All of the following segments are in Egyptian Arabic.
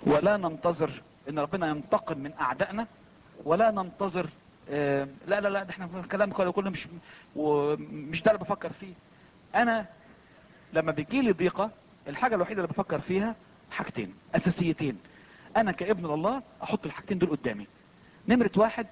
ولا ننتظر ان ربنا ينتقم من اعدائنا ولا ننتظر آه لا لا لا ده احنا الكلام كله كله مش ومش ده اللي بفكر فيه انا لما بيجي لي ضيقه الحاجه الوحيده اللي بفكر فيها حاجتين اساسيتين انا كابن الله احط الحاجتين دول قدامي نمره واحد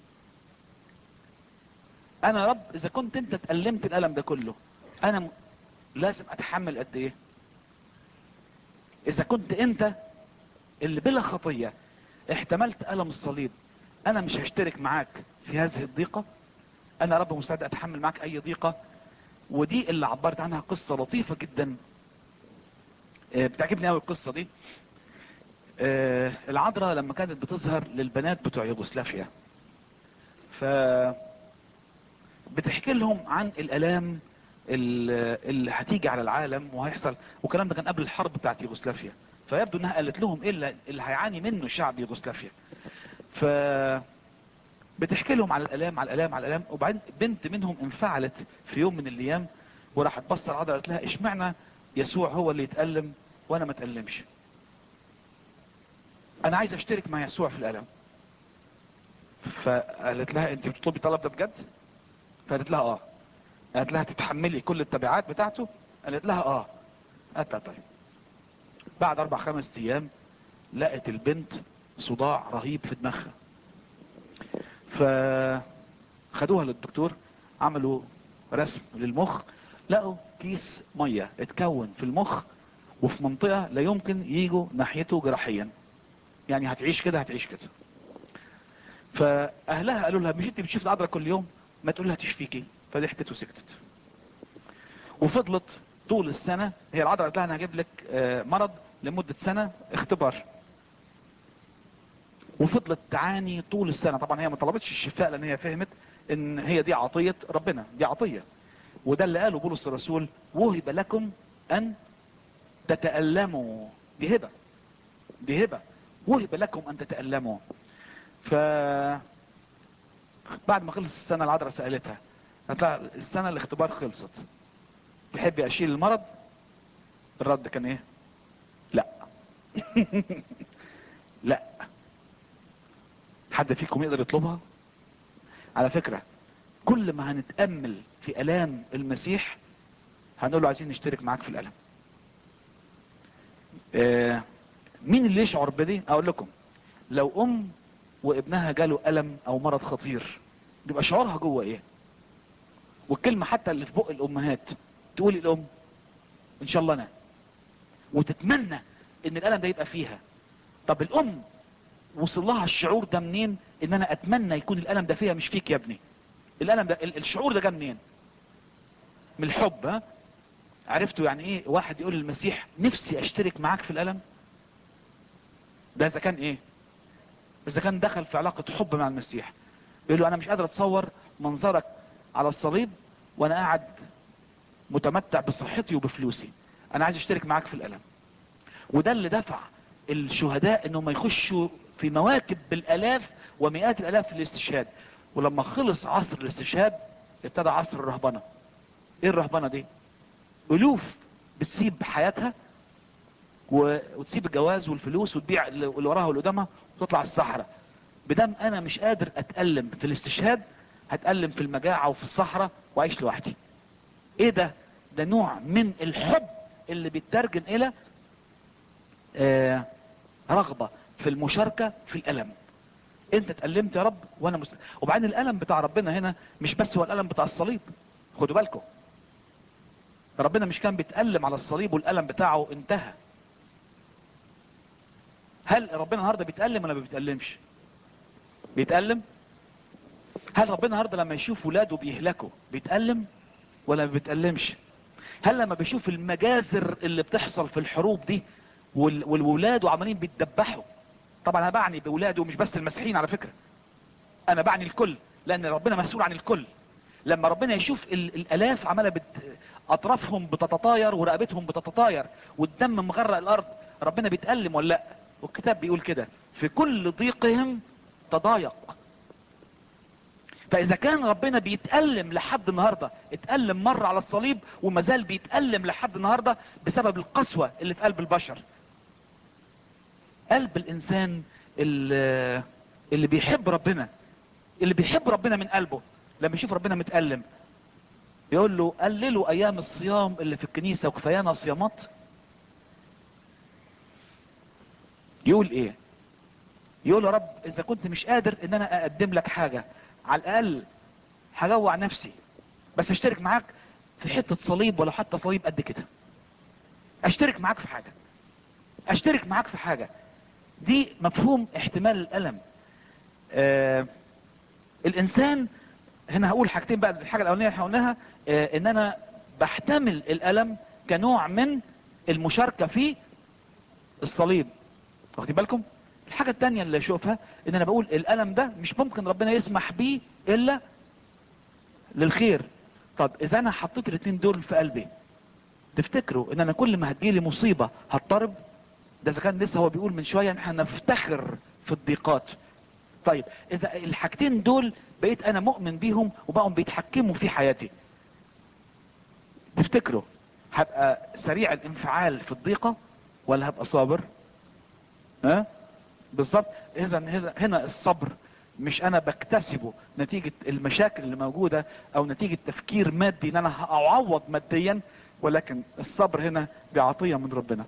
انا يا رب اذا كنت انت اتألمت الالم ده كله انا م... لازم اتحمل قد ايه اذا كنت انت اللي بلا خطية احتملت الم الصليب انا مش هشترك معاك في هذه الضيقة انا يا رب مستعد اتحمل معاك اي ضيقة ودي اللي عبرت عنها قصة لطيفة جدا آه، بتعجبني قوي القصة دي آه، العذراء لما كانت بتظهر للبنات بتوع يوغوسلافيا ف بتحكي لهم عن الالام ال- اللي هتيجي على العالم وهيحصل والكلام ده كان قبل الحرب بتاعت يوغوسلافيا فيبدو انها قالت لهم ايه اللي, اللي هيعاني منه شعب يوغوسلافيا ف بتحكي لهم على الالام على الالام على الالام وبعدين بنت منهم انفعلت في يوم من الايام وراحت بص على العذراء قالت لها اشمعنى يسوع هو اللي يتالم وانا ما اتالمش انا عايز اشترك مع يسوع في الالم فقالت لها انت بتطلبي الطلب ده بجد فقالت لها اه قالت لها تتحملي كل التبعات بتاعته قالت لها اه قالت لها طيب بعد اربع خمس ايام لقت البنت صداع رهيب في دماغها فخدوها للدكتور عملوا رسم للمخ لقوا كيس مية اتكون في المخ وفي منطقة لا يمكن يجوا ناحيته جراحيا يعني هتعيش كده هتعيش كده فاهلها قالوا لها مش انت بتشوف العذراء كل يوم ما تقول لها تشفيكي فضحكت وسكتت وفضلت طول السنة هي العذراء قالت لها انا هجيب لك آه، مرض لمدة سنة اختبار وفضلت تعاني طول السنة طبعا هي ما طلبتش الشفاء لان هي فهمت ان هي دي عطية ربنا دي عطية وده اللي قاله بولس الرسول وهب لكم ان تتألموا دي هبة دي هبة وهب لكم ان تتألموا ف بعد ما خلص السنة العذراء سألتها قالت لها السنة الاختبار خلصت تحبي اشيل المرض الرد كان ايه لا لا حد فيكم يقدر يطلبها على فكرة كل ما هنتأمل في ألام المسيح هنقول له عايزين نشترك معاك في الألم آه مين اللي يشعر بدي اقول لكم لو ام وابنها جاله ألم او مرض خطير بيبقى شعورها جوه ايه والكلمة حتى اللي في بق الامهات تقول الام ان شاء الله انا وتتمنى ان الالم ده يبقى فيها طب الام وصل لها الشعور ده منين ان انا اتمنى يكون الالم ده فيها مش فيك يا ابني الالم ده ال- الشعور ده جه منين من الحب ها عرفتوا يعني ايه واحد يقول للمسيح نفسي اشترك معاك في الالم ده اذا كان ايه اذا كان دخل في علاقة حب مع المسيح يقول له انا مش قادر اتصور منظرك على الصليب وانا قاعد متمتع بصحتي وبفلوسي انا عايز اشترك معاك في الالم وده اللي دفع الشهداء انهم يخشوا في مواكب بالالاف ومئات الالاف في الاستشهاد ولما خلص عصر الاستشهاد ابتدى عصر الرهبنة ايه الرهبنة دي الوف بتسيب حياتها و... وتسيب الجواز والفلوس وتبيع اللي اللي وراها واللي قدامها وتطلع الصحراء بدم انا مش قادر اتألم في الاستشهاد هتألم في المجاعة وفي الصحراء واعيش لوحدي ايه ده ده نوع من الحب اللي بيترجم الى آه رغبة في المشاركة في الالم انت اتألمت يا رب وانا مست... وبعدين الالم بتاع ربنا هنا مش بس هو الالم بتاع الصليب خدوا بالكم ربنا مش كان بيتألم على الصليب والالم بتاعه انتهى هل ربنا النهارده بيتألم ولا ما بيتألمش بيتألم هل ربنا النهارده لما يشوف ولاده بيهلكوا بيتألم ولا ما بيتألمش هل لما بيشوف المجازر اللي بتحصل في الحروب دي وال- والولاد وعمالين بيتدبحوا طبعا انا بعني بولاده مش بس المسيحيين على فكرة انا بعني الكل لان ربنا مسؤول عن الكل لما ربنا يشوف ال- الالاف عماله بت... اطرافهم بتتطاير ورقبتهم بتتطاير والدم مغرق الارض ربنا بيتألم ولا لا والكتاب بيقول كده في كل ضيقهم تضايق فاذا كان ربنا بيتألم لحد النهاردة اتألم مرة على الصليب وما زال بيتألم لحد النهاردة بسبب القسوة اللي في قلب البشر قلب الانسان اللي, اللي بيحب ربنا اللي بيحب ربنا من قلبه لما يشوف ربنا متألم يقول له قللوا ايام الصيام اللي في الكنيسة وكفايانا صيامات يقول ايه يقول يا رب اذا كنت مش قادر ان انا اقدم لك حاجة على الاقل هجوع نفسي بس اشترك معاك في حتة صليب ولو حتى صليب قد كده اشترك معاك في حاجة اشترك معاك في حاجة دي مفهوم احتمال الالم آه الانسان هنا هقول حاجتين بقى الحاجة الاولانية اللي قلناها آه ان انا بحتمل الالم كنوع من المشاركة في الصليب واخدين بالكم الحاجة التانية اللي اشوفها ان انا بقول الالم ده مش ممكن ربنا يسمح بيه الا للخير طب اذا انا حطيت الاتنين دول في قلبي تفتكروا ان انا كل ما هتجيلي مصيبة هضطرب ده اذا كان لسه هو بيقول من شوية ان احنا نفتخر في الضيقات طيب اذا الحاجتين دول بقيت انا مؤمن بيهم وبقوا بيتحكموا في حياتي تفتكروا هبقى سريع الانفعال في الضيقة ولا هبقى صابر ها بالظبط اذا هنا الصبر مش انا بكتسبه نتيجة المشاكل اللي موجودة او نتيجة تفكير مادي ان انا اعوض ماديا ولكن الصبر هنا بعطية من ربنا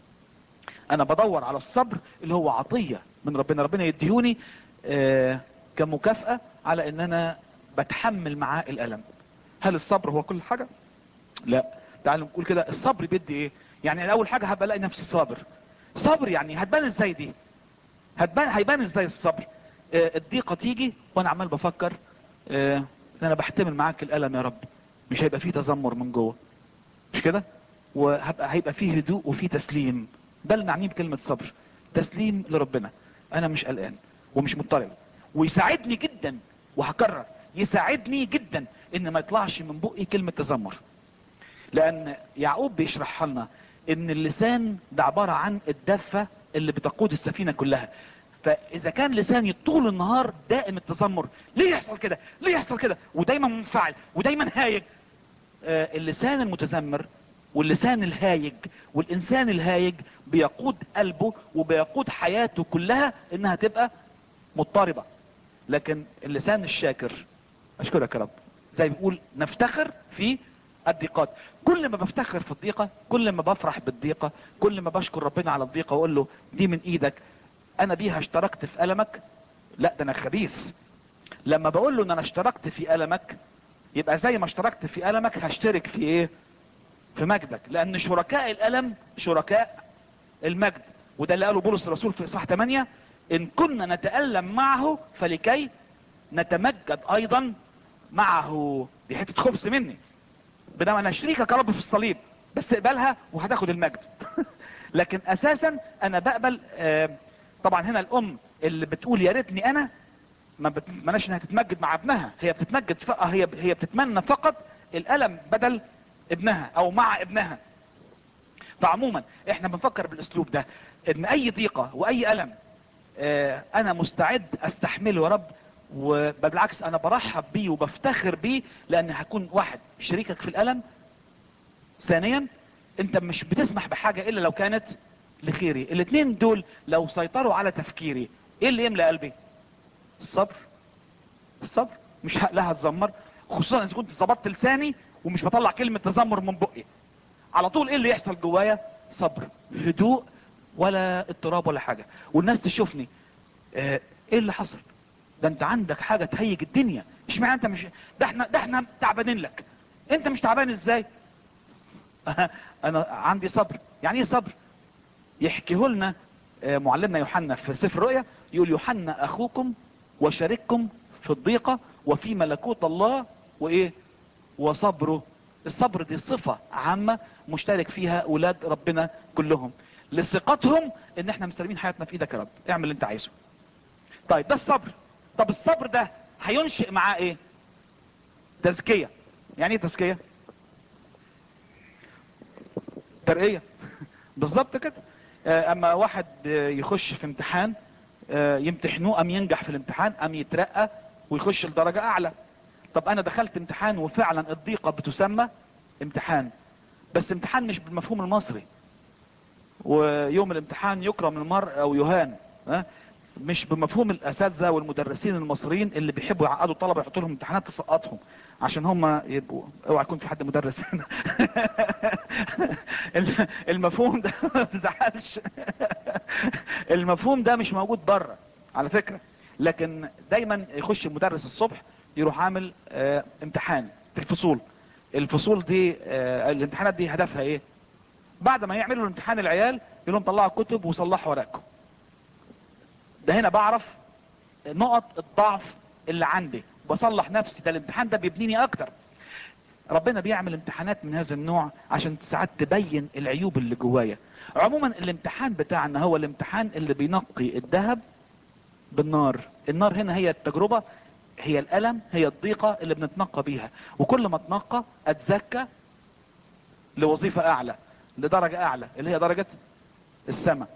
انا بدور على الصبر اللي هو عطية من ربنا ربنا يديهوني آه كمكافأة على ان انا بتحمل معاه الالم هل الصبر هو كل حاجة لا تعالوا نقول كده الصبر بيدي ايه يعني اول حاجة هبقى الاقي نفسي صابر صبر يعني هتبان ازاي دي هتبان هيبان ازاي الصبر آه الضيقة تيجي وانا عمال بفكر آه ان انا بحتمل معاك الالم يا رب مش هيبقى فيه تذمر من جوه مش كده وهبقى هيبقى فيه هدوء وفيه تسليم ده اللي نعنيه بكلمة صبر تسليم لربنا انا مش قلقان ومش مضطرب ويساعدني جدا وهكرر يساعدني جدا ان ما يطلعش من بقي كلمة تذمر لان يعقوب بيشرح لنا ان اللسان ده عبارة عن الدفة اللي بتقود السفينة كلها فاذا كان لساني طول النهار دائم التذمر ليه يحصل كده ليه يحصل كده ودايما منفعل ودايما هايج آه اللسان المتذمر واللسان الهايج والانسان الهايج بيقود قلبه وبيقود حياته كلها انها تبقى مضطربة لكن اللسان الشاكر اشكرك يا رب زي بيقول نفتخر في الضيقات كل ما بفتخر في الضيقة كل ما بفرح بالضيقة كل ما بشكر ربنا على الضيقة واقول له دي من ايدك انا بيها اشتركت في المك لا ده انا خبيث لما بقول له ان انا اشتركت في المك يبقى زي ما اشتركت في المك هشترك في ايه في مجدك لان شركاء الالم شركاء المجد وده اللي قاله بولس الرسول في اصحاح 8 ان كنا نتألم معه فلكي نتمجد ايضا معه دي حتة خبز مني بينما انا شريكك يا رب في الصليب بس اقبلها وهتاخد المجد لكن اساسا انا بقبل آه طبعا هنا الام اللي بتقول يا ريتني انا ما بتمناش انها تتمجد مع ابنها هي بتتمجد فقط هي هي بتتمنى فقط الالم بدل ابنها او مع ابنها فعموما احنا بنفكر بالاسلوب ده ان اي ضيقة واي الم اه انا مستعد استحمله يا رب وبالعكس انا برحب بيه وبفتخر بيه لان هكون واحد شريكك في الالم ثانيا انت مش بتسمح بحاجة الا لو كانت لخيري الاثنين دول لو سيطروا على تفكيري ايه اللي يملى قلبي الصبر الصبر مش لا هتزمر خصوصا اذا كنت ظبطت لساني ومش بطلع كلمة تذمر من بقي على طول ايه اللي يحصل جوايا صبر هدوء ولا اضطراب ولا حاجة والناس تشوفني اه ايه اللي حصل ده انت عندك حاجة تهيج الدنيا مش معنى انت مش ده احنا ده احنا تعبانين لك انت مش تعبان ازاي انا عندي صبر يعني ايه صبر يحكيه لنا اه معلمنا يوحنا في سفر الرؤيا يقول يوحنا اخوكم وشارككم في الضيقة وفي ملكوت الله وايه وصبره الصبر دي صفة عامة مشترك فيها اولاد ربنا كلهم لثقتهم ان احنا مسلمين حياتنا في ايدك يا رب اعمل اللي انت عايزه طيب ده الصبر طب الصبر ده هينشئ معاه ايه تزكية يعني ايه تزكية ترقية بالظبط كده اما واحد يخش في امتحان يمتحنوه ام ينجح في الامتحان ام يترقى ويخش لدرجة اعلى طب انا دخلت امتحان وفعلا الضيقة بتسمى امتحان بس امتحان مش بالمفهوم المصري ويوم الامتحان يكرم المرء او يهان ها مش بمفهوم الاساتذه والمدرسين المصريين اللي بيحبوا يعقدوا الطلبه يحطوا لهم امتحانات تسقطهم عشان هم يبقوا اوعى يكون في حد مدرس هنا ال- المفهوم ده ما تزعلش المفهوم ده مش موجود بره على فكره لكن دايما يخش المدرس الصبح يروح عامل آه امتحان في الفصول الفصول دي آه الامتحانات دي هدفها ايه بعد ما يعملوا الامتحان العيال يقول لهم طلعوا الكتب وصلحوا ورقكم ده هنا بعرف نقط الضعف اللي عندي بصلح نفسي ده الامتحان ده بيبنيني اكتر ربنا بيعمل امتحانات من هذا النوع عشان ساعات تبين العيوب اللي جوايا عموما الامتحان بتاعنا هو الامتحان اللي بينقي الذهب بالنار النار هنا هي التجربة هي الألم هي الضيقة اللي بنتنقى بيها وكل ما اتنقى اتزكى لوظيفة اعلى لدرجة اعلى اللي هي درجة السماء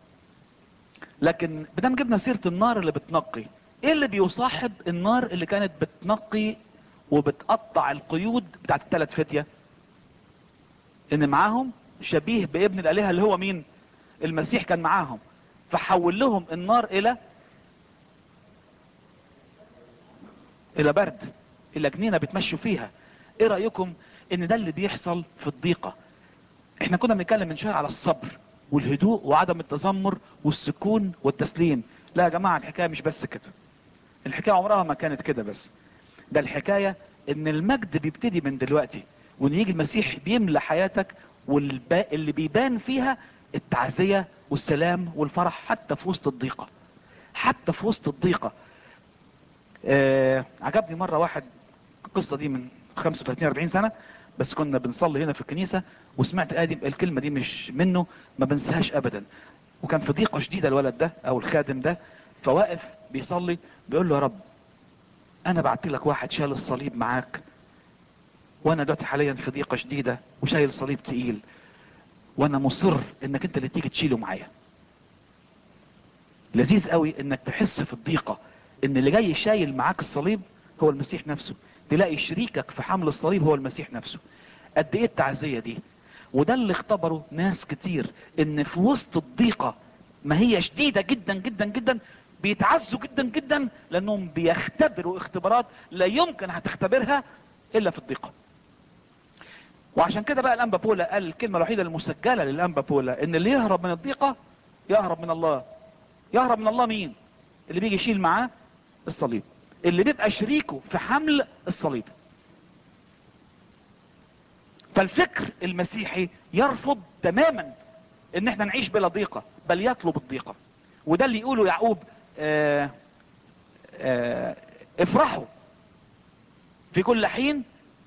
لكن بدام جبنا سيرة النار اللي بتنقي ايه اللي بيصاحب النار اللي كانت بتنقي وبتقطع القيود بتاعت الثلاث فتية ان معاهم شبيه بابن الالهة اللي هو مين المسيح كان معاهم فحول لهم النار الى الى برد الى جنينة بتمشوا فيها ايه رأيكم ان ده اللي بيحصل في الضيقة احنا كنا بنتكلم من شوية على الصبر والهدوء وعدم التذمر والسكون والتسليم لا يا جماعة الحكاية مش بس كده الحكاية عمرها ما كانت كده بس ده الحكاية ان المجد بيبتدي من دلوقتي وان يجي المسيح بيملى حياتك والباقي اللي بيبان فيها التعزية والسلام والفرح حتى في وسط الضيقة حتى في وسط الضيقة آه عجبني مرة واحد القصة دي من 35 40 سنة بس كنا بنصلي هنا في الكنيسة وسمعت آدم الكلمة دي مش منه ما بنساهاش ابدا وكان في ضيقة شديدة الولد ده او الخادم ده فواقف بيصلي بيقول له يا رب انا بعت لك واحد شال الصليب معاك وانا دلوقتي حاليا في ضيقة شديدة وشايل صليب تقيل وانا مصر انك انت اللي تيجي تشيله معايا لذيذ قوي انك تحس في الضيقة ان اللي جاي شايل معاك الصليب هو المسيح نفسه تلاقي شريكك في حمل الصليب هو المسيح نفسه قد ايه التعزية دي وده اللي اختبره ناس كتير ان في وسط الضيقة ما هي شديدة جدا جدا جدا بيتعزوا جدا جدا لانهم بيختبروا اختبارات لا يمكن هتختبرها الا في الضيقة وعشان كده بقى الانبا بولا قال الكلمة الوحيدة المسجلة للانبا بولا ان اللي يهرب من الضيقة يهرب من الله يهرب من الله مين اللي بيجي يشيل معاه الصليب اللي بيبقى شريكه في حمل الصليب فالفكر المسيحي يرفض تماما ان احنا نعيش بلا ضيقة بل يطلب الضيقة وده اللي يقوله يعقوب آآ آآ افرحوا في كل حين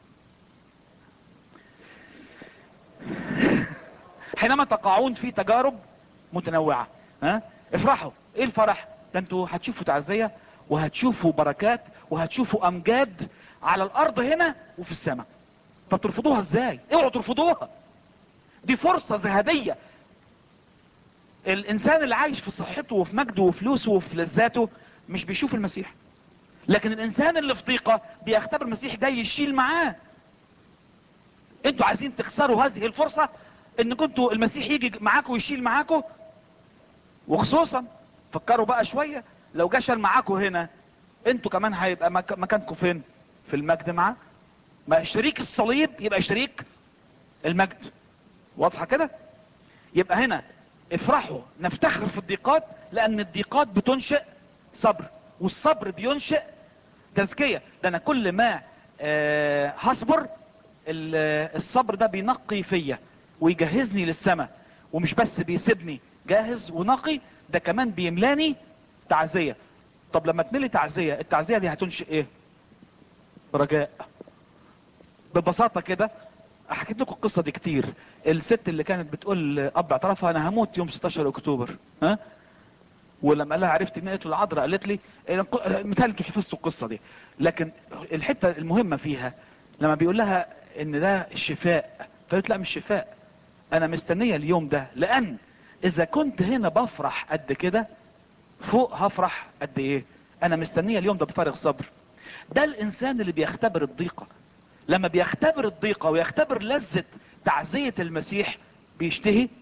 حينما تقعون في تجارب متنوعة ها افرحوا ايه الفرح ده انتوا هتشوفوا تعزية وهتشوفوا بركات وهتشوفوا امجاد على الارض هنا وفي السماء فترفضوها ازاي اوعوا ترفضوها دي فرصة ذهبية الانسان اللي عايش في صحته وفي مجده وفلوسه وفي لذاته مش بيشوف المسيح لكن الانسان اللي في ضيقة بيختبر المسيح جاي يشيل معاه انتوا عايزين تخسروا هذه الفرصة ان كنتوا المسيح يجي معاكم ويشيل معاكم وخصوصا فكروا بقى شوية لو جا شال معاكم هنا انتوا كمان هيبقى مك... مكانكم فين في المجد معاه ما شريك الصليب يبقى شريك المجد واضحة كده يبقى هنا افرحوا نفتخر في الضيقات لان الضيقات بتنشئ صبر والصبر بينشئ تزكية ده انا كل ما أه هصبر الصبر ده بينقي فيا ويجهزني للسماء ومش بس بيسيبني جاهز ونقي ده كمان بيملاني تعزية طب لما تملي تعزية التعزية دي هتنشئ ايه رجاء ببساطة كده حكيت لكم القصة دي كتير الست اللي كانت بتقول اب اعترافها انا هموت يوم 16 اكتوبر ها ولما قال لها عرفت ان قالت له العذراء قالت لي مثال انتوا حفظتوا القصة دي لكن الحتة المهمة فيها لما بيقول لها ان ده الشفاء فقالت لا مش شفاء انا مستنية اليوم ده لان اذا كنت هنا بفرح قد كده فوق هفرح قد ايه انا مستنية اليوم ده بفارغ صبر ده الانسان اللي بيختبر الضيقة لما بيختبر الضيقة ويختبر لذة تعزية المسيح بيشتهي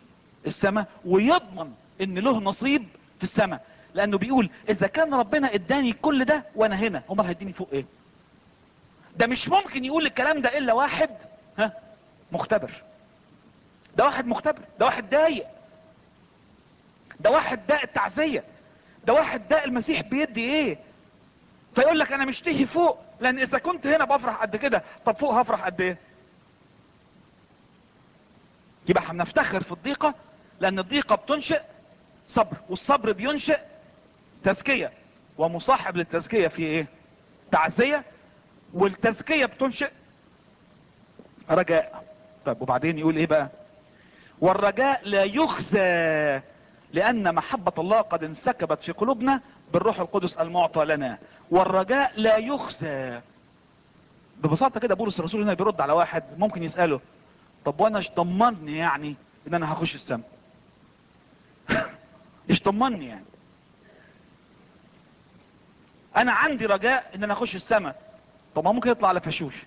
السماء ويضمن ان له نصيب في السماء لانه بيقول اذا كان ربنا اداني كل ده وانا هنا امال هيديني فوق ايه ده مش ممكن يقول الكلام ده الا واحد ها مختبر ده واحد مختبر ده واحد ضايق ده واحد داء التعزية ده واحد داء المسيح بيدي ايه فيقول لك انا مشتهي فوق لان اذا كنت هنا بفرح قد كده طب فوق هفرح قد ايه يبقى هنفتخر في الضيقة لان الضيقة بتنشئ صبر والصبر بينشئ تزكية ومصاحب للتزكية في ايه تعزية والتزكية بتنشئ رجاء طيب وبعدين يقول ايه بقى والرجاء لا يخزى لان محبة الله قد انسكبت في قلوبنا بالروح القدس المعطى لنا والرجاء لا يخزى ببساطة كده بولس الرسول هنا بيرد على واحد ممكن يسأله طب وانا ايش ضمني يعني ان انا هخش السماء ايش ضمني يعني انا عندي رجاء ان انا اخش السماء طب ما ممكن يطلع على فشوش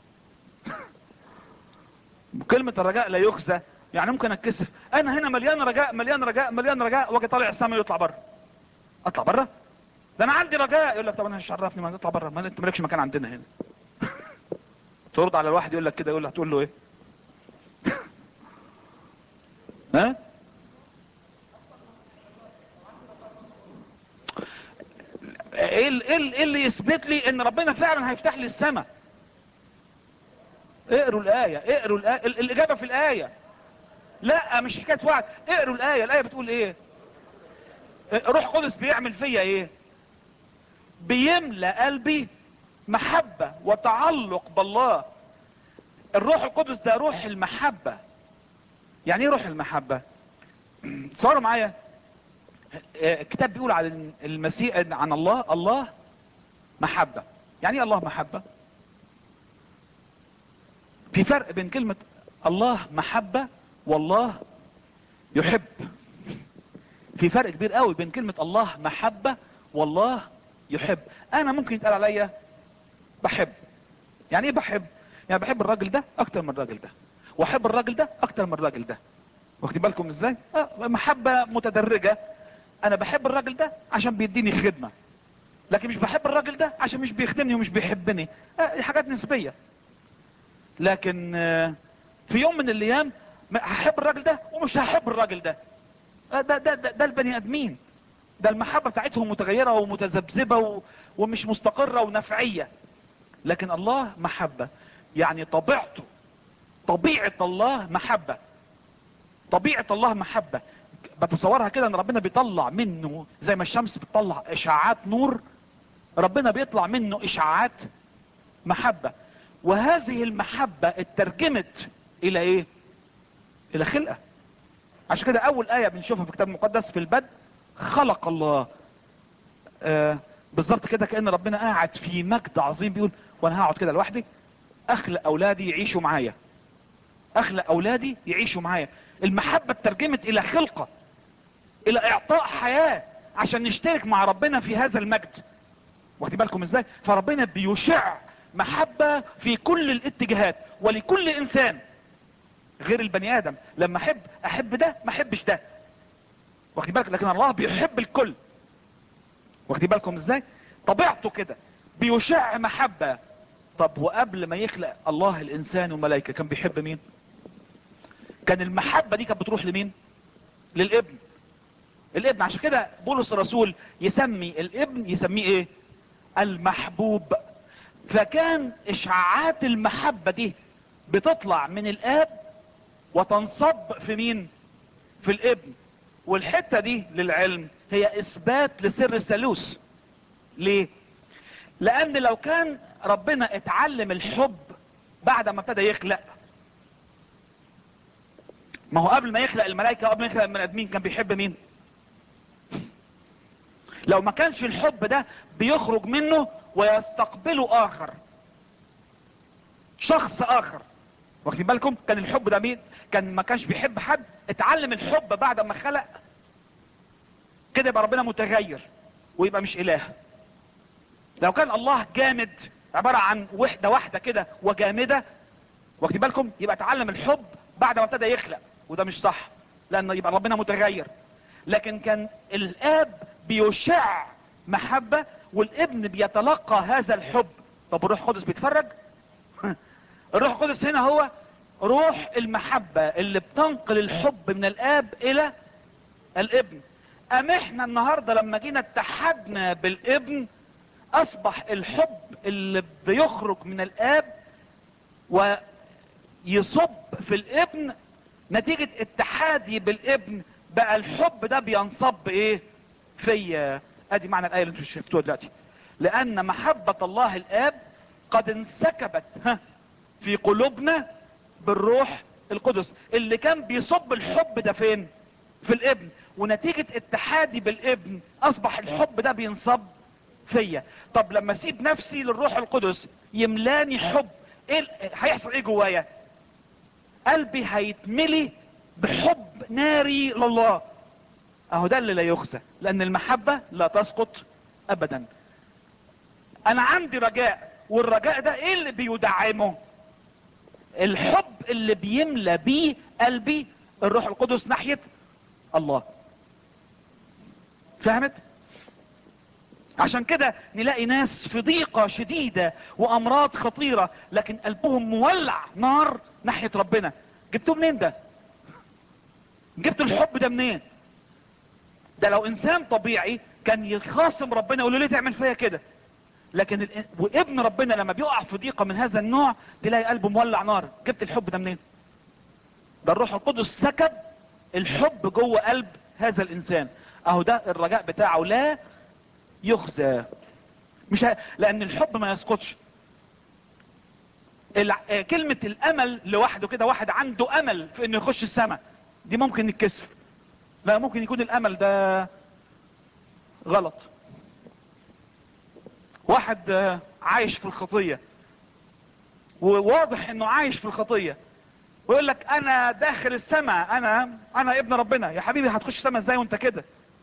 كلمة الرجاء لا يخزى يعني ممكن اتكسف انا هنا مليان رجاء مليان رجاء مليان رجاء واجي طالع السماء يطلع بره اطلع بره ده انا عندي رجاء يقول لك طب انا مش عرفني ما تطلع بره ما انت مالكش مكان عندنا هنا ترد على الواحد يقول لك كده يقول لك هتقول له ايه ها ايه ال- ايه ال- إيه اللي يثبت لي ان ربنا فعلا هيفتح لي السماء اقروا الايه اقروا الايه ال- الاجابه في الايه لا مش حكايه وعد اقروا الايه الايه بتقول ايه روح قدس بيعمل فيا ايه بيملى قلبي محبه وتعلق بالله الروح القدس ده روح المحبه يعني ايه روح المحبه تصوروا معايا آه، الكتاب بيقول عن المسيح عن الله الله محبه يعني ايه الله محبه في فرق بين كلمه الله محبه والله يحب في فرق كبير قوي بين كلمة الله محبة والله يحب انا ممكن يتقال عليا بحب يعني ايه بحب يعني بحب الراجل ده اكتر من الراجل ده واحب الراجل ده اكتر من الراجل ده واخدين بالكم ازاي آه محبة متدرجة انا بحب الراجل ده عشان بيديني خدمة لكن مش بحب الراجل ده عشان مش بيخدمني ومش بيحبني آه دي حاجات نسبية لكن آه في يوم من الايام ما- هحب الراجل ده ومش هحب الراجل ده آه ده ده ده, ده البني ادمين ده المحبة بتاعتهم متغيرة ومتذبذبة و... ومش مستقرة ونفعية لكن الله محبة يعني طبيعته طبيعة الله محبة طبيعة الله محبة بتصورها كده ان ربنا بيطلع منه زي ما الشمس بتطلع اشعاعات نور ربنا بيطلع منه اشعاعات محبة وهذه المحبة اترجمت الى ايه الى خلقة عشان كده اول اية بنشوفها في الكتاب المقدس في البدء خلق الله آه بالظبط كده كأن ربنا قاعد في مجد عظيم بيقول وانا هقعد كده لوحدي اخلق اولادي يعيشوا معايا اخلق اولادي يعيشوا معايا المحبة اترجمت الى خلقة الى اعطاء حياة عشان نشترك مع ربنا في هذا المجد واخدين بالكم ازاي فربنا بيشع محبة في كل الاتجاهات ولكل انسان غير البني ادم لما احب احب ده ما احبش ده واخدين بالك لكن الله بيحب الكل واخدين بالكم ازاي طبيعته كده بيشع محبة طب وقبل ما يخلق الله الانسان والملائكة كان بيحب مين كان المحبة دي كانت بتروح لمين للابن الابن عشان كده بولس الرسول يسمي الابن يسميه ايه المحبوب فكان اشعاعات المحبة دي بتطلع من الاب وتنصب في مين في الابن والحتة دي للعلم هي اثبات لسر الثالوث ليه لان لو كان ربنا اتعلم الحب بعد ما ابتدى يخلق ما هو قبل ما يخلق الملائكة وقبل ما يخلق البني ادمين كان بيحب مين لو ما كانش الحب ده بيخرج منه ويستقبله اخر شخص اخر واخدين بالكم كان الحب ده مين كان ما كانش بيحب حد اتعلم الحب بعد ما خلق كده يبقى ربنا متغير ويبقى مش اله لو كان الله جامد عبارة عن وحدة واحدة كده وجامدة واخدين بالكم يبقى اتعلم الحب بعد ما ابتدى يخلق وده مش صح لان يبقى ربنا متغير لكن كان الاب بيشع محبة والابن بيتلقى هذا الحب طب الروح القدس بيتفرج الروح القدس هنا هو روح المحبة اللي بتنقل الحب من الاب الى الابن ام احنا النهاردة لما جينا اتحدنا بالابن اصبح الحب اللي بيخرج من الاب ويصب في الابن نتيجة اتحادي بالابن بقى الحب ده بينصب ايه فيا ادي معنى الايه اللي انتوا شفتوها دلوقتي لان محبة الله الاب قد انسكبت ها في قلوبنا بالروح القدس اللي كان بيصب الحب ده فين في الابن ونتيجة اتحادي بالابن اصبح الحب ده بينصب فيا طب لما اسيب نفسي للروح القدس يملاني حب ايه ال- هيحصل ايه جوايا قلبي هيتملي بحب ناري لله اهو ده اللي لا يخزى لان المحبة لا تسقط ابدا انا عندي رجاء والرجاء ده ايه اللي بيدعمه الحب اللي بيملى بيه قلبي الروح القدس ناحية الله فهمت عشان كده نلاقي ناس في ضيقة شديدة وامراض خطيرة لكن قلبهم مولع نار ناحية ربنا جبتوه منين ده جبتوا الحب ده منين ده لو انسان طبيعي كان يخاصم ربنا يقول له ليه تعمل فيا كده لكن ال... وابن ربنا لما بيقع في ضيقة من هذا النوع تلاقي قلبه مولع نار جبت الحب ده منين ده الروح القدس سكب الحب جوه قلب هذا الانسان اهو ده الرجاء بتاعه لا يخزى مش ه... لان الحب ما يسقطش الع... آه، كلمة الامل لوحده كده واحد عنده امل في انه يخش السماء دي ممكن يتكسف لا ممكن يكون الامل ده غلط واحد آه، عايش في الخطية وواضح انه عايش في الخطية ويقول لك انا داخل السماء انا انا ابن ربنا يا حبيبي هتخش السماء ازاي وانت كده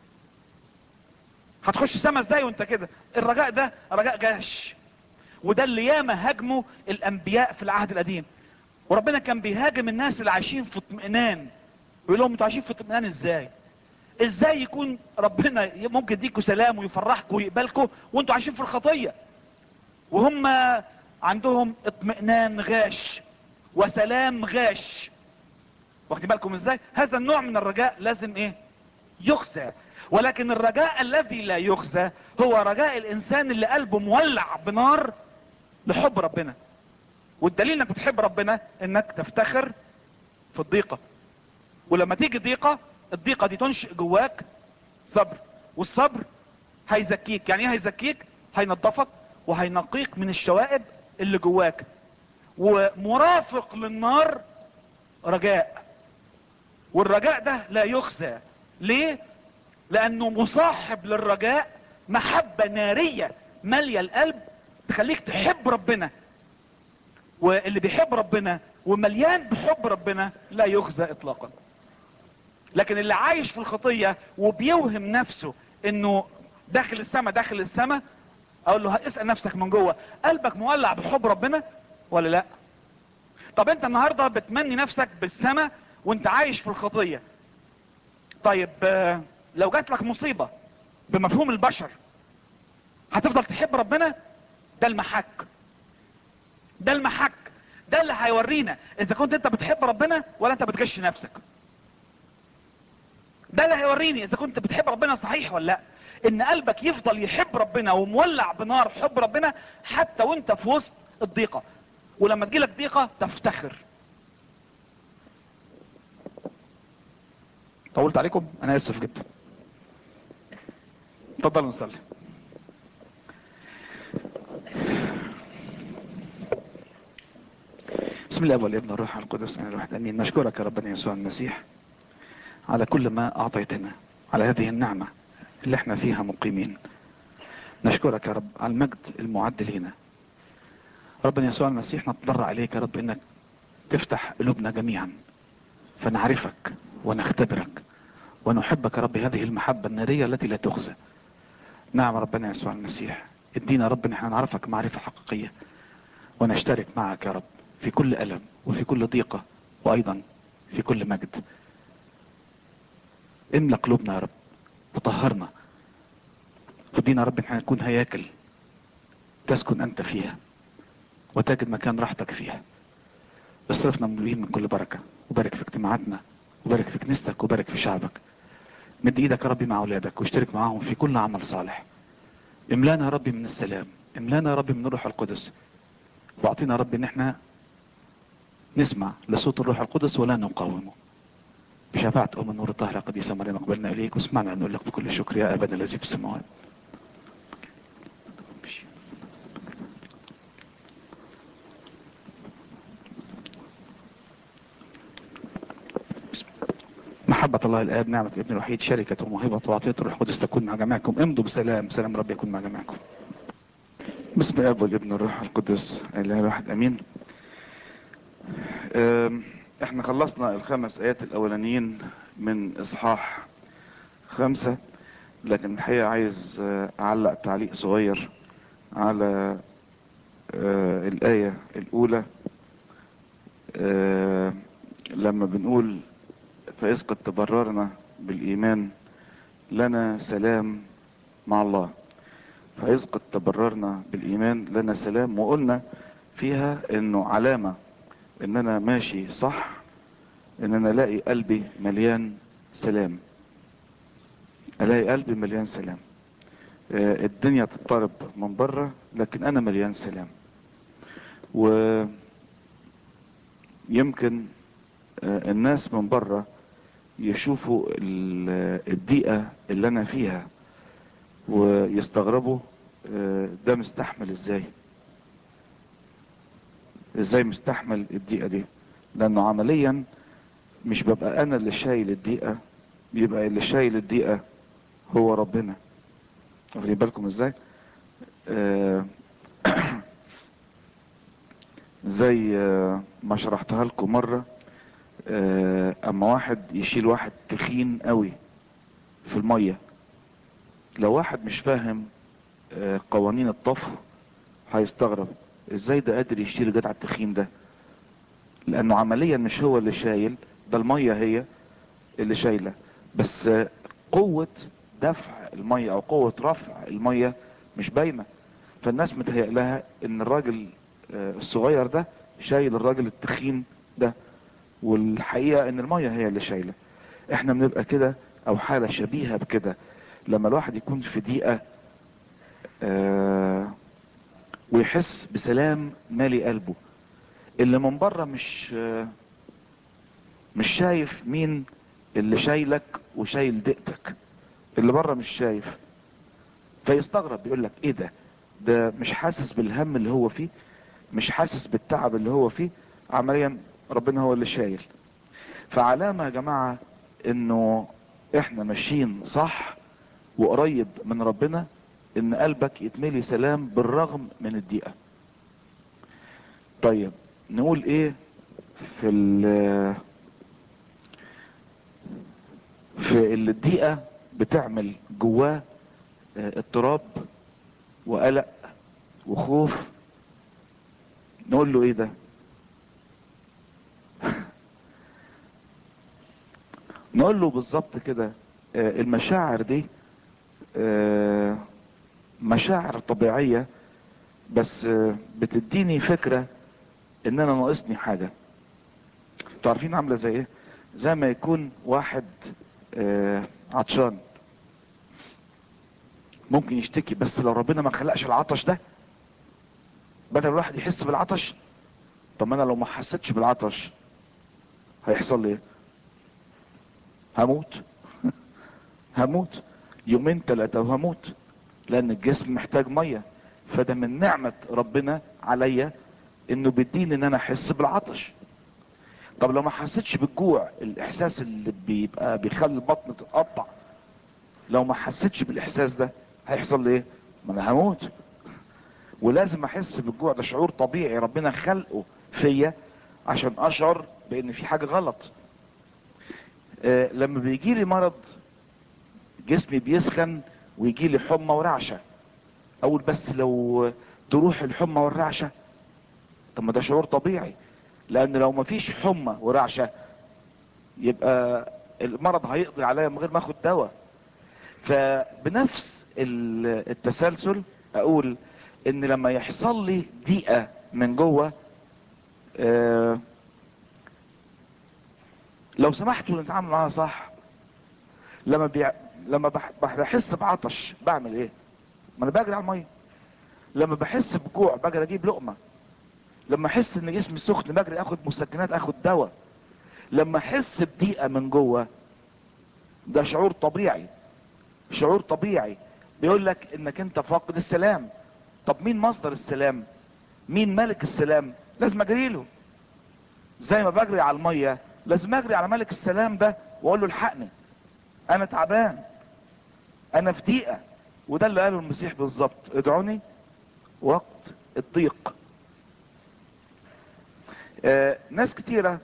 هتخش السماء ازاي وانت كده الرجاء ده رجاء جاش وده اللي ياما هاجموا الانبياء في العهد القديم وربنا كان بيهاجم الناس اللي عايشين في اطمئنان ويقول لهم انتوا عايشين في اطمئنان ازاي ازاي يكون ربنا ممكن يديكوا سلام ويفرحكم ويقبلكم وانتوا عايشين في الخطية وهم عندهم اطمئنان غاش وسلام غاش واخدين بالكم ازاي هذا النوع من الرجاء لازم ايه يخزى ولكن الرجاء الذي لا يخزى هو رجاء الانسان اللي قلبه مولع بنار لحب ربنا والدليل انك بتحب ربنا انك تفتخر في الضيقة ولما تيجي ضيقة الضيقة دي تنشئ جواك صبر والصبر هيزكيك يعني ايه هيزكيك هينظفك وهينقيك من الشوائب اللي جواك ومرافق للنار رجاء والرجاء ده لا يخزى ليه لانه مصاحب للرجاء محبة نارية مالية القلب تخليك تحب ربنا واللي بيحب ربنا ومليان بحب ربنا لا يخزى اطلاقا لكن اللي عايش في الخطية وبيوهم نفسه انه داخل السماء داخل السماء اقول له اسأل نفسك من جوه قلبك مولع بحب ربنا ولا لا طب انت النهاردة بتمني نفسك بالسماء وانت عايش في الخطية طيب آه، لو جات لك مصيبة بمفهوم البشر هتفضل تحب ربنا ده المحك ده المحك ده اللي هيورينا اذا كنت انت بتحب ربنا ولا انت بتغش نفسك ده اللي هيوريني اذا كنت بتحب ربنا صحيح ولا لا ان قلبك يفضل يحب ربنا ومولع بنار حب ربنا حتى وانت في وسط الضيقة ولما تجيلك ضيقة تفتخر طولت عليكم انا اسف جدا اتفضلوا نصلي بسم الله والابن والروح القدس انا الواحد امين نشكرك يا ربنا يسوع المسيح على كل ما اعطيتنا على هذه النعمة اللي احنا فيها مقيمين نشكرك يا رب على المجد المعد لنا ربنا يسوع المسيح نتضرع عليك يا رب انك تفتح قلوبنا جميعا فنعرفك ونختبرك ونحبك يا رب هذه المحبة النارية التي لا تخزى نعم ربنا يسوع المسيح ادينا يا رب ان احنا نعرفك معرفة حقيقية ونشترك معك يا رب في كل ألم وفي كل ضيقة وأيضا في كل مجد املى قلوبنا يا رب وطهرنا ودينا يا رب ان احنا نكون هياكل تسكن انت فيها وتجد مكان راحتك فيها اصرفنا مليين من كل بركة وبارك في اجتماعاتنا وبارك في كنيستك وبارك في شعبك مد ايدك يا ربي مع اولادك واشترك معاهم في كل عمل صالح املانا يا ربي من السلام املانا يا ربي من الروح القدس واعطينا يا ربي ان احنا نسمع لصوت الروح القدس ولا نقاومه بشفاعة أم النور الطاهرة قديسة مريم أقبلنا إليك واسمعنا نقول لك بكل شكر يا أبانا الذي في السماوات محبة الله الآب نعمة الابن الوحيد شركة وموهبة وعطية الروح القدس تكون مع جميعكم امضوا بسلام سلام رب يكون مع جميعكم بسم الاب والابن والروح القدس الاله الواحد امين أم، احنا خلصنا الخمس ايات الاولانيين من اصحاح خمسة لكن الحقيقة عايز آه، اعلق تعليق صغير على آه، الاية الاولى آه، لما بنقول فإذ قد تبررنا بالإيمان لنا سلام مع الله فإذ قد تبررنا بالإيمان لنا سلام وقلنا فيها إنه علامة إن أنا ماشي صح إن أنا ألاقي قلبي مليان سلام ألاقي قلبي مليان سلام آه، الدنيا تضطرب من بره لكن أنا مليان سلام ويمكن آه، الناس من بره يشوفوا ال- الضيقة اللي انا فيها ويستغربوا آه، ده مستحمل ازاي ازاي مستحمل الضيقة دي لانه عمليا مش ببقى انا اللي شايل الضيقة بيبقى اللي شايل الضيقة هو ربنا واخدين بالكم ازاي آه، زي آه، ما شرحتها لكم مرة آه، اما واحد يشيل واحد تخين قوي في المية لو واحد مش فاهم آه، قوانين الطفو هيستغرب ازاي ده قادر يشيل الجدع التخين ده لانه عمليا مش هو اللي شايل ده المية هي اللي شايلة بس آه، قوة دفع المية او قوة رفع المية مش باينة فالناس متهيأ لها ان الراجل آه، الصغير ده شايل الراجل التخين ده والحقيقة ان المية هي اللي شايلة احنا بنبقى كده او حالة شبيهة بكده لما الواحد يكون في ضيقة آه ويحس بسلام مالي قلبه اللي من بره مش آه مش شايف مين اللي شايلك وشايل ضيقتك اللي بره مش شايف فيستغرب بيقول لك ايه ده ده مش حاسس بالهم اللي هو فيه مش حاسس بالتعب اللي هو فيه عمليا ربنا هو اللي شايل فعلامة يا جماعة انه احنا ماشيين صح وقريب من ربنا ان قلبك يتملي سلام بالرغم من الضيقة طيب نقول ايه في ال في اللي الضيقة بتعمل جواه آه، اضطراب وقلق وخوف نقول له ايه ده نقول له بالظبط كده آه، المشاعر دي آه، مشاعر طبيعية بس آه، بتديني فكرة ان انا ناقصني حاجة انتوا عارفين عاملة زي ايه زي ما يكون واحد آه، عطشان ممكن يشتكي بس لو ربنا ما خلقش العطش ده بدل الواحد يحس بالعطش طب ما انا لو ما حسيتش بالعطش هيحصل لي ايه هموت هموت يومين ثلاثة وهموت لان الجسم محتاج مية فده من نعمة ربنا عليا انه بيديني ان انا احس بالعطش طب لو ما حسيتش بالجوع الاحساس اللي بيبقى بيخلي البطن تتقطع لو ما حسيتش بالاحساس ده هيحصل لي ايه ما انا هموت ولازم احس بالجوع ده شعور طبيعي ربنا خلقه فيا عشان اشعر بان في حاجة غلط آه لما بيجي لي مرض جسمي بيسخن ويجي لي حمى ورعشة اقول بس لو تروح الحمى والرعشة طب ما ده شعور طبيعي لان لو ما فيش حمى ورعشة يبقى المرض هيقضي عليا من غير ما اخد دواء فبنفس ال- التسلسل اقول ان لما يحصل لي ضيقه من جوه آه، لو سمحتوا نتعامل معاها صح لما بيع... لما بح... بحس بعطش بعمل ايه ما انا بجري على الميه لما بحس بجوع بجري اجيب لقمه لما احس ان جسمي سخن بجري اخد مسكنات اخد دواء لما احس بضيقه من جوه ده شعور طبيعي شعور طبيعي بيقول لك انك انت فاقد السلام طب مين مصدر السلام مين ملك السلام لازم اجري له زي ما بجري على الميه لازم اجري على ملك السلام ده واقول له الحقني انا تعبان انا في ضيقه وده اللي قاله المسيح بالظبط ادعوني وقت الضيق آه ناس كتيره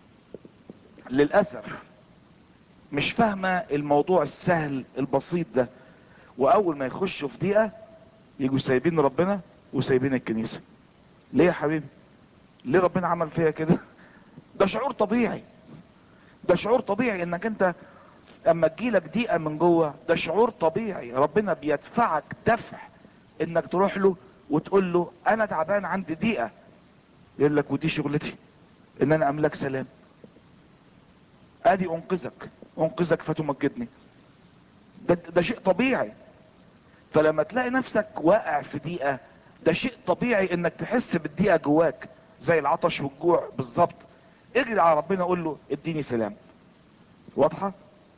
للاسف مش فاهمه الموضوع السهل البسيط ده واول ما يخشوا في ضيقه يجوا سايبين ربنا وسايبين الكنيسه ليه يا حبيبي ليه ربنا عمل فيا كده ده شعور طبيعي ده شعور طبيعي انك انت اما تجيلك ضيقه من جوه ده شعور طبيعي ربنا بيدفعك دفع انك تروح له وتقول له انا تعبان عندي ضيقه يقول لك ودي شغلتي ان انا املك سلام ادي انقذك انقذك فتمجدني ده, ده شيء طبيعي فلما تلاقي نفسك واقع في ضيقه ده شيء طبيعي انك تحس بالضيقه جواك زي العطش والجوع بالظبط اجري على ربنا قول له اديني سلام واضحه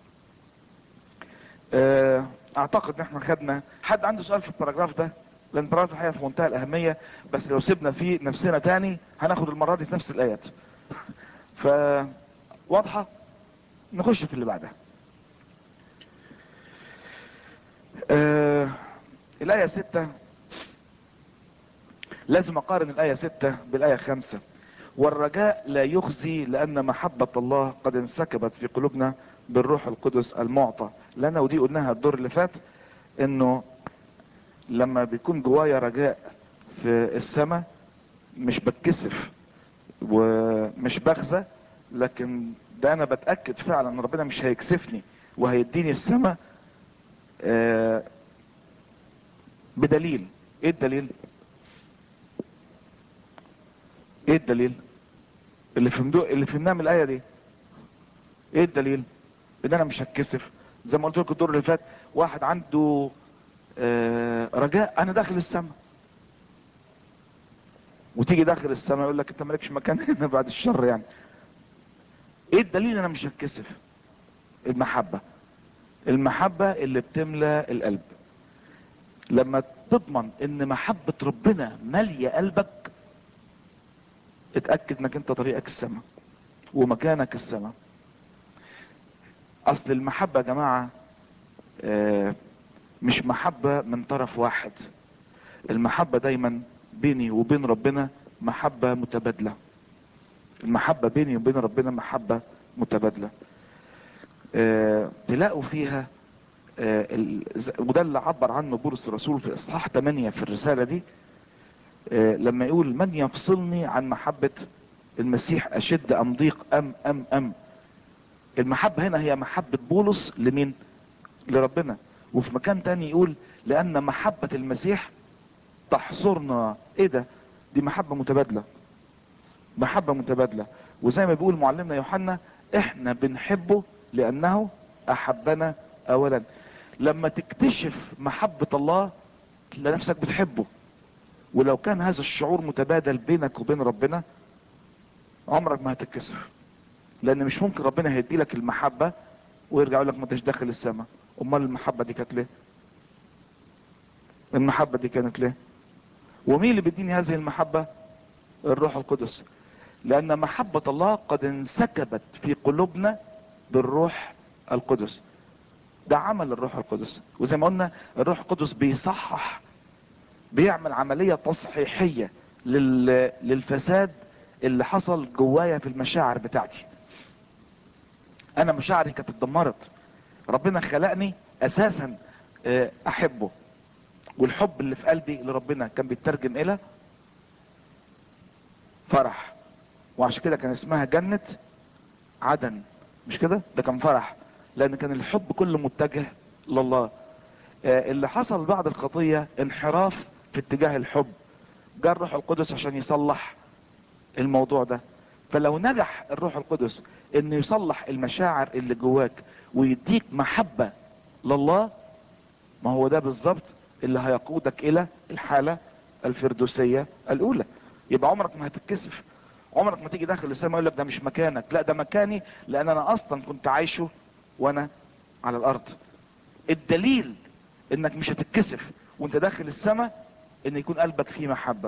اه اعتقد ان احنا خدنا حد عنده سؤال في الباراجراف ده لان الباراجراف الحقيقه في منتهى الاهميه بس لو سيبنا فيه نفسنا تاني هناخد المره دي في نفس الايات ف واضحه نخش في اللي بعدها آه الآية ستة لازم أقارن الآية ستة بالآية خمسة والرجاء لا يخزي لأن محبة الله قد انسكبت في قلوبنا بالروح القدس المعطى لنا ودي قلناها الدور اللي فات انه لما بيكون جوايا رجاء في السماء مش بتكسف ومش بخزى لكن ده انا بتاكد فعلا ان ربنا مش هيكسفني وهيديني السماء آه بدليل ايه الدليل ايه الدليل اللي فهمتوه اللي فهمناه من الايه دي ايه الدليل ان انا مش هتكسف زي ما قلت لكم الدور اللي فات واحد عنده آه رجاء انا داخل السماء وتيجي داخل السماء يقول لك انت مالكش مكان هنا بعد الشر يعني ايه الدليل انا مش هتكسف المحبة المحبة اللي بتملى القلب لما تضمن ان محبة ربنا مالية قلبك اتأكد انك انت طريقك السماء ومكانك السماء اصل المحبة يا جماعة آه مش محبة من طرف واحد المحبة دايما بيني وبين ربنا محبة متبادلة المحبة بيني وبين ربنا محبة متبادلة آه تلاقوا فيها آه وده اللي عبر عنه بولس الرسول في اصحاح 8 في الرسالة دي آه لما يقول من يفصلني عن محبة المسيح اشد ام ضيق ام ام ام المحبة هنا هي محبة بولس لمين لربنا وفي مكان تاني يقول لان محبة المسيح تحصرنا ايه ده دي محبة متبادلة محبة متبادلة وزي ما بيقول معلمنا يوحنا احنا بنحبه لانه احبنا اولا لما تكتشف محبة الله تلاقي نفسك بتحبه ولو كان هذا الشعور متبادل بينك وبين ربنا عمرك ما هتتكسف لان مش ممكن ربنا هيدي لك المحبة ويرجع يقول لك ما انتش داخل السماء امال المحبة دي كانت ليه المحبة دي كانت ليه ومين اللي بيديني هذه المحبة الروح القدس لان محبة الله قد انسكبت في قلوبنا بالروح القدس ده عمل الروح القدس وزي ما قلنا الروح القدس بيصحح بيعمل عملية تصحيحية لل... للفساد اللي حصل جوايا في المشاعر بتاعتي انا مشاعري كانت اتدمرت ربنا خلقني اساسا احبه والحب اللي في قلبي لربنا كان بيترجم الى فرح وعشان كده كان اسمها جنة عدن مش كده ده كان فرح لان كان الحب كله متجه لله آه، اللي حصل بعد الخطية انحراف في اتجاه الحب جاء الروح القدس عشان يصلح الموضوع ده فلو نجح الروح القدس انه يصلح المشاعر اللي جواك ويديك محبة لله ما هو ده بالظبط اللي هيقودك الى الحالة الفردوسية الاولى يبقى عمرك ما هتتكسف عمرك ما تيجي داخل السماء يقول لك ده مش مكانك لا ده مكاني لان انا اصلا كنت عايشه وانا على الارض الدليل انك مش هتتكسف وانت داخل السماء ان يكون قلبك فيه محبة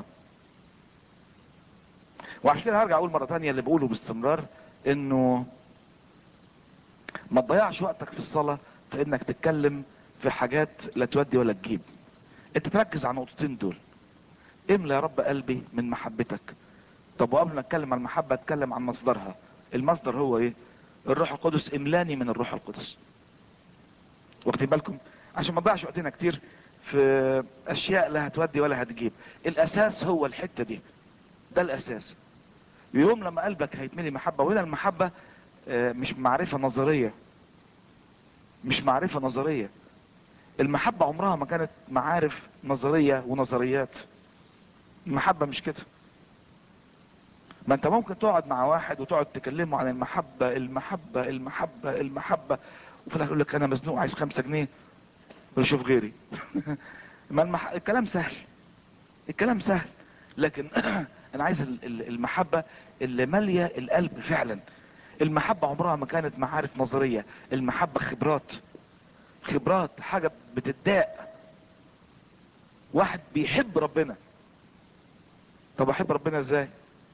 وعشان كده هرجع اقول مرة تانية اللي بقوله باستمرار انه ما تضيعش وقتك في الصلاة في انك تتكلم في حاجات لا تودي ولا تجيب انت تركز على النقطتين دول املى يا رب قلبي من محبتك طب وقبل ما اتكلم عن المحبة اتكلم عن مصدرها المصدر هو ايه الروح القدس املاني من الروح القدس واخدين بالكم عشان ما نضيعش وقتنا كتير في اشياء لا هتودي ولا هتجيب الاساس هو الحتة دي ده الاساس يوم لما قلبك هيتملي محبة وهنا المحبة آه، مش معرفة نظرية مش معرفة نظرية المحبة عمرها ما كانت معارف نظرية ونظريات المحبة مش كده ما انت ممكن تقعد مع واحد وتقعد تكلمه عن المحبة المحبة المحبة المحبة وفي الاخر يقول لك انا مزنوق عايز خمسة جنيه ولا شوف غيري ما المح... الكلام سهل الكلام سهل لكن انا عايز ال- ال- المحبة اللي مالية القلب فعلا المحبة عمرها ما كانت معارف نظرية المحبة خبرات خبرات حاجة بتداء واحد بيحب ربنا طب احب ربنا ازاي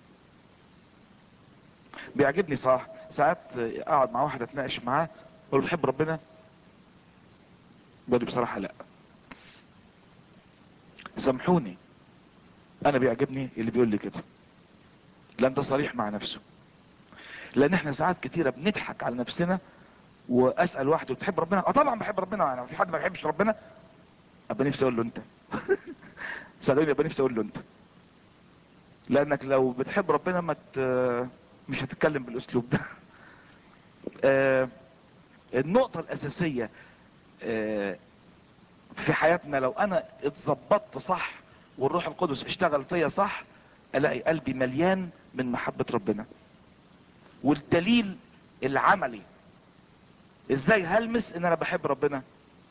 بيعجبني صح ساعات اقعد مع واحد اتناقش معاه اقول له بتحب ربنا بيقول لي بصراحة لا سامحوني انا بيعجبني اللي بيقول لي كده لان ده صريح مع نفسه لان احنا ساعات كتيرة بنضحك على نفسنا واسأل واحد بتحب ربنا اه طبعا بحب ربنا انا في حد ما بيحبش ربنا ابقى نفسي اقول له انت صدقوني ابقى نفسي اقول له انت لانك لو بتحب ربنا ما ت- مش هتتكلم بالاسلوب ده آه، النقطة الاساسية آه، في حياتنا لو انا اتظبطت صح والروح القدس اشتغل فيا صح الاقي قلبي مليان من محبة ربنا والدليل العملي ازاي هلمس ان انا بحب ربنا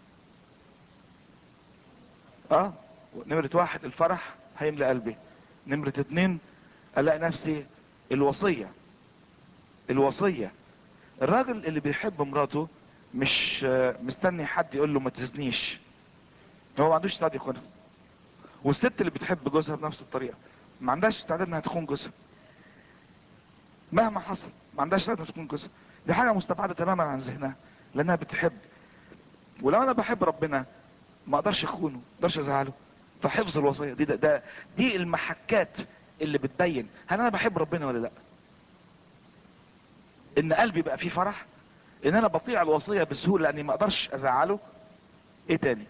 اه نمرة واحد الفرح هيملى قلبي نمرة اتنين الاقي نفسي الوصية الوصية الراجل اللي بيحب مراته مش آه، مستني حد يقول له ما تزنيش هو ما عندوش استعداد يخونها والست اللي بتحب جوزها بنفس الطريقة ما عندهاش استعداد انها تخون جوزها مهما حصل ما عندهاش استعداد انها تخون جوزها دي حاجة مستبعدة تماما عن ذهنها لانها بتحب ولو انا بحب ربنا ما اقدرش اخونه ما اقدرش ازعله فحفظ الوصية دي ده, ده دي المحكات اللي بتبين هل انا بحب ربنا ولا لا ان قلبي بقى فيه فرح ان انا بطيع الوصية بسهولة لاني ما اقدرش ازعله ايه تاني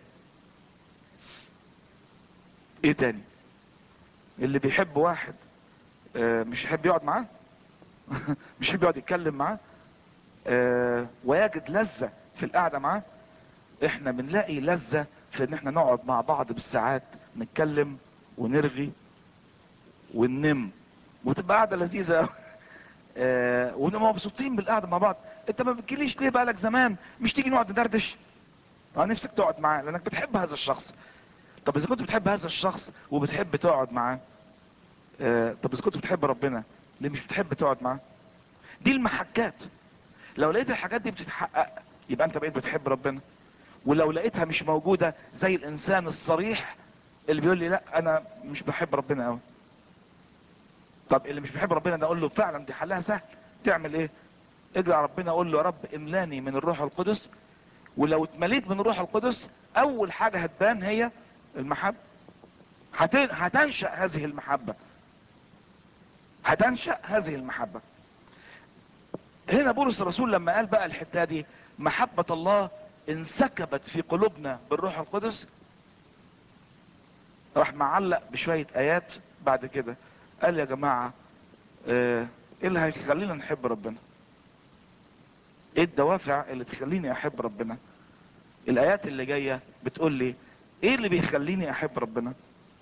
ايه تاني اللي بيحب واحد آه، مش يحب يقعد معاه مش يحب يقعد يتكلم معاه آه، ويجد لذة في القعدة معاه احنا بنلاقي لذة في ان احنا نقعد مع بعض بالساعات نتكلم ونرغي وننم وتبقى قعدة لذيذة أوي. آه، ونبقى مبسوطين بالقعدة مع بعض انت ما بتجيليش ليه بقالك زمان مش تيجي نقعد ندردش اه نفسك تقعد معاه لانك بتحب هذا الشخص طب اذا كنت بتحب هذا الشخص وبتحب تقعد معاه آه، طب اذا كنت بتحب ربنا ليه مش بتحب تقعد معاه دي المحكات لو لقيت الحاجات دي بتتحقق يبقى انت بقيت بتحب ربنا ولو لقيتها مش موجودة زي الانسان الصريح اللي بيقول لي لا انا مش بحب ربنا قوي طب اللي مش بيحب ربنا ده اقول له فعلا دي حلها سهل تعمل ايه اجري على ربنا اقول له يا رب املاني من الروح القدس ولو اتمليت من الروح القدس اول حاجة هتبان هي المحبة هتن- هتنشأ هذه المحبة هتنشأ هذه المحبة هنا بولس الرسول لما قال بقى الحتة دي محبة الله انسكبت في قلوبنا بالروح القدس راح معلق بشوية ايات بعد كده قال يا جماعة اه، ايه اللي هيخلينا نحب ربنا ايه الدوافع اللي تخليني احب ربنا الايات اللي جاية بتقول لي ايه اللي بيخليني احب ربنا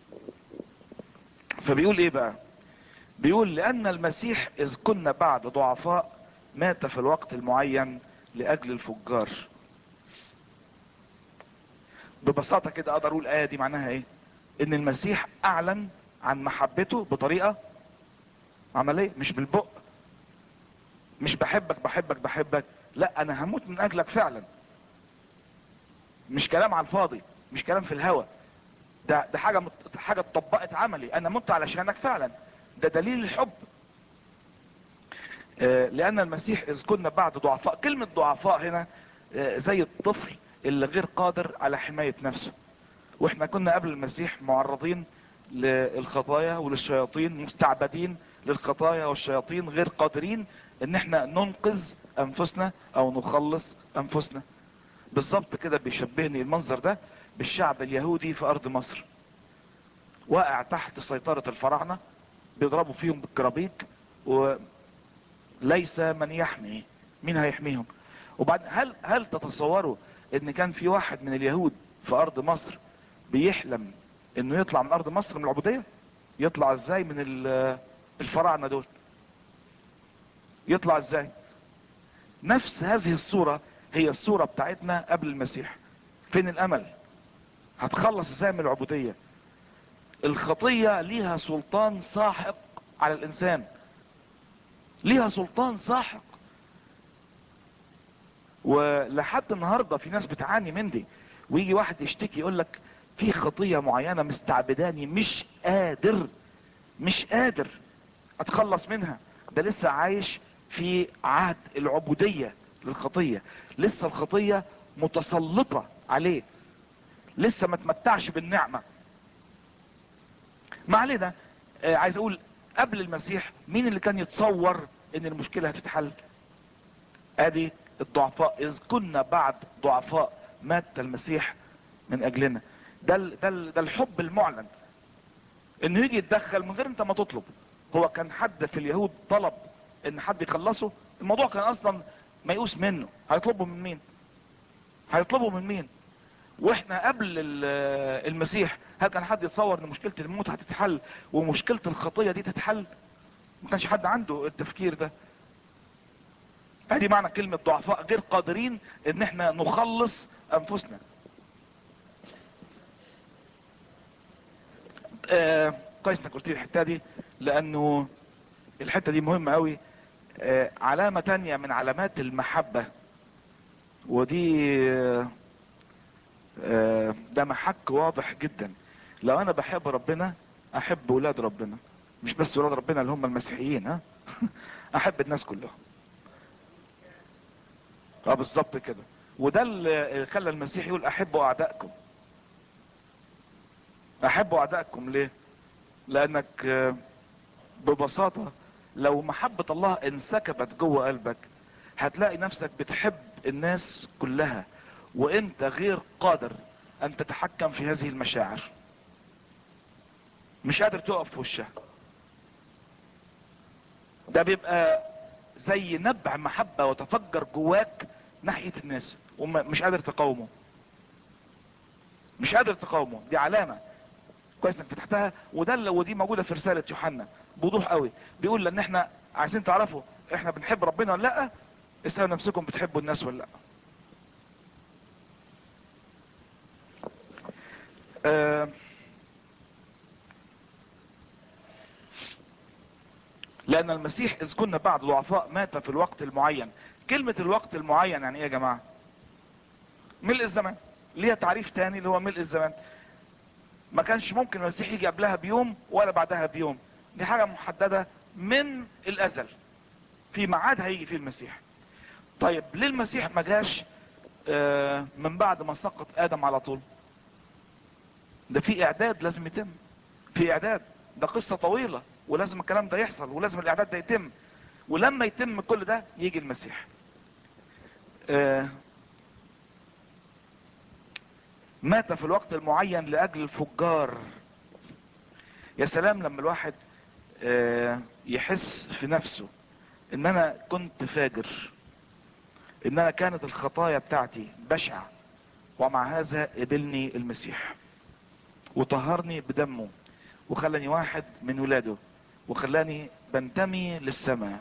فبيقول ايه بقى بيقول لان المسيح اذ كنا بعد ضعفاء مات في الوقت المعين لاجل الفجار ببساطة كده اقدر اقول الايه دي معناها ايه ان المسيح اعلن عن محبته بطريقة عملية مش بالبق مش بحبك بحبك بحبك لا انا هموت من اجلك فعلا مش كلام على الفاضي مش كلام في الهوى ده ده حاجه مت... حاجه اتطبقت عملي انا مت علشانك فعلا ده دليل الحب آه لان المسيح اذ كنا بعد ضعفاء كلمه ضعفاء هنا آه زي الطفل اللي غير قادر على حمايه نفسه واحنا كنا قبل المسيح معرضين للخطايا وللشياطين مستعبدين للخطايا والشياطين غير قادرين ان احنا ننقذ انفسنا او نخلص انفسنا بالظبط كده بيشبهني المنظر ده بالشعب اليهودي في ارض مصر واقع تحت سيطرة الفراعنة بيضربوا فيهم بالكرابيك وليس من يحمي مين هيحميهم وبعد هل هل تتصوروا ان كان في واحد من اليهود في ارض مصر بيحلم انه يطلع من ارض مصر من العبودية يطلع ازاي من الفراعنة دول يطلع ازاي نفس هذه الصورة هي الصورة بتاعتنا قبل المسيح فين الامل هتخلص ازاي من العبودية الخطية ليها سلطان ساحق على الانسان ليها سلطان ساحق ولحد النهاردة في ناس بتعاني من دي ويجي واحد يشتكي يقول لك في خطية معينة مستعبداني مش قادر مش قادر اتخلص منها ده لسه عايش في عهد العبودية للخطية لسه الخطية متسلطة عليه لسه ما تمتعش بالنعمة ما علينا آه عايز اقول قبل المسيح مين اللي كان يتصور ان المشكلة هتتحل ادي الضعفاء اذ كنا بعد ضعفاء مات المسيح من اجلنا ده ال ده, ال ده الحب المعلن انه يجي يتدخل من غير انت ما تطلب هو كان حد في اليهود طلب ان حد يخلصه الموضوع كان اصلا ميؤوس منه هيطلبه من مين هيطلبه من مين واحنا قبل المسيح هل كان حد يتصور ان مشكلة الموت هتتحل ومشكلة الخطية دي تتحل ما كانش حد عنده التفكير ده ادي معنى كلمة ضعفاء غير قادرين ان احنا نخلص انفسنا آه كويس انك قلت لي الحته دي لانه الحته دي مهمه قوي آه علامه تانية من علامات المحبه ودي آه ده محك واضح جدا لو انا بحب ربنا احب ولاد ربنا مش بس ولاد ربنا اللي هم المسيحيين ها احب الناس كلهم اه بالظبط كده وده اللي خلى المسيح يقول احبوا اعدائكم احبوا اعدائكم ليه لانك ببساطة لو محبة الله انسكبت جوه قلبك هتلاقي نفسك بتحب الناس كلها وانت غير قادر ان تتحكم في هذه المشاعر مش قادر تقف في وشها ده بيبقى زي نبع محبة وتفجر جواك ناحية الناس ومش قادر تقاومه مش قادر تقاومه دي علامة كويس انك فتحتها وده اللي ودي موجوده في رساله يوحنا بوضوح قوي بيقول لان احنا عايزين تعرفوا احنا بنحب ربنا ولا لا اسالوا نفسكم بتحبوا الناس ولا لا آه لان المسيح اذ كنا بعد ضعفاء مات في الوقت المعين كلمة الوقت المعين يعني ايه يا جماعة ملء الزمان ليها تعريف تاني اللي هو ملء الزمان ما كانش ممكن المسيح يجي قبلها بيوم ولا بعدها بيوم دي حاجة محددة من الازل في ميعاد هيجي فيه المسيح طيب ليه المسيح ما جاش آه من بعد ما سقط ادم على طول ده في اعداد لازم يتم في اعداد ده قصة طويلة ولازم الكلام ده يحصل ولازم الاعداد ده يتم ولما يتم كل ده يجي المسيح آه مات في الوقت المعين لاجل الفجار يا سلام لما الواحد آه يحس في نفسه ان انا كنت فاجر ان انا كانت الخطايا بتاعتي بشعة ومع هذا قبلني المسيح وطهرني بدمه وخلاني واحد من ولاده وخلاني بنتمي للسماء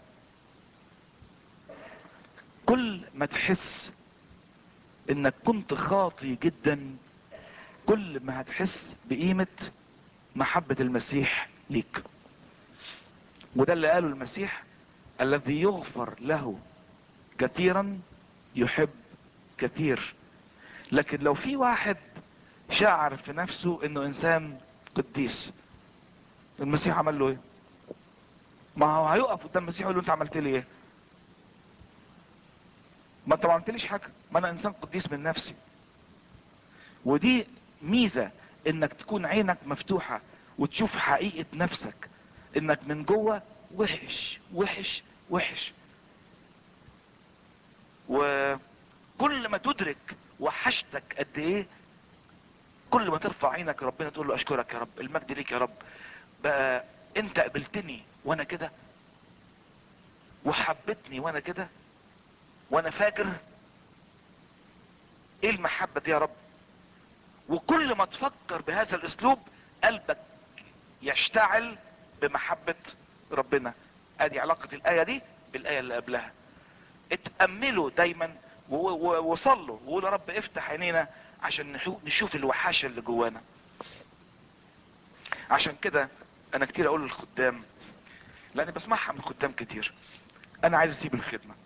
كل ما تحس انك كنت خاطي جدا كل ما هتحس بقيمة محبة المسيح ليك وده اللي قاله المسيح الذي يغفر له كثيرا يحب كثير لكن لو في واحد شعر في نفسه انه انسان قديس المسيح عمل له ايه ما هو هيقف قدام المسيح يقول له انت عملت لي ايه ما انت ما عملتليش حاجه ما انا انسان قديس من نفسي ودي ميزه انك تكون عينك مفتوحه وتشوف حقيقه نفسك انك من جوه وحش وحش وحش وكل ما تدرك وحشتك قد ايه كل ما ترفع عينك ربنا تقول له اشكرك يا رب المجد ليك يا رب بقى انت قبلتني وانا كده وحبتني وانا كده وانا فاجر ايه المحبة دي يا رب وكل ما تفكر بهذا الاسلوب قلبك يشتعل بمحبة ربنا ادي علاقة الاية دي بالاية اللي قبلها اتأملوا دايما وصلوا وقولوا يا رب افتح عينينا عشان نشوف الوحاشة اللي جوانا عشان كده انا كتير اقول للخدام لاني بسمعها من خدام كتير انا عايز اسيب الخدمة